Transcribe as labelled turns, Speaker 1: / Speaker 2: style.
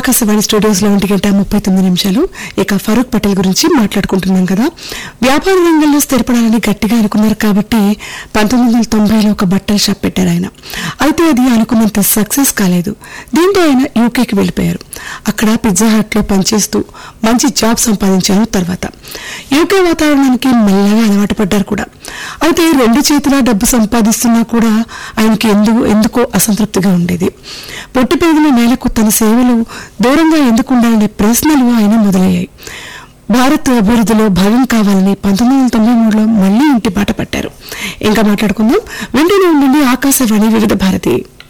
Speaker 1: Akashvani studios లో ఒంటి గంట ముప్పై తొమ్మిది నిమిషాలు ఇక ఫరూక్ పటేల్ గురించి మాట్లాడుకుంటున్నాం కదా వ్యాపార రంగంలో స్థిరపడాలని గట్టిగా అనుకున్నారు కాబట్టి పంతొమ్మిది వందల తొంభైలో ఒక బట్టల షాప్ పెట్టారు ఆయన అయితే అది అనుకున్నంత సక్సెస్ కాలేదు దీంతో ఆయన యూకేకి వెళ్ళిపోయారు అక్కడ పిజ్జా హట్ లో పనిచేస్తూ మంచి జాబ్ సంపాదించారు తర్వాత యూకే వాతావరణానికి మెల్లగా అలవాటు పడ్డారు కూడా అయితే రెండు చేతుల డబ్బు సంపాదిస్తున్నా కూడా ఆయనకి ఎందుకు ఎందుకో అసంతృప్తిగా ఉండేది పొట్టి పెరిగిన నేలకు తన సేవలు దూరంగా ఎందుకు ఉండాలనే ప్రశ్నలు ఆయన మొదలయ్యాయి భారత్ అభివృద్ధిలో భాగం కావాలని పంతొమ్మిది వందల తొంభై మూడులో మళ్లీ ఇంటి బాట పట్టారు ఇంకా మాట్లాడుకుందాం వెంటనే ఉండండి ఆకాశవాణి వివిధ భారతి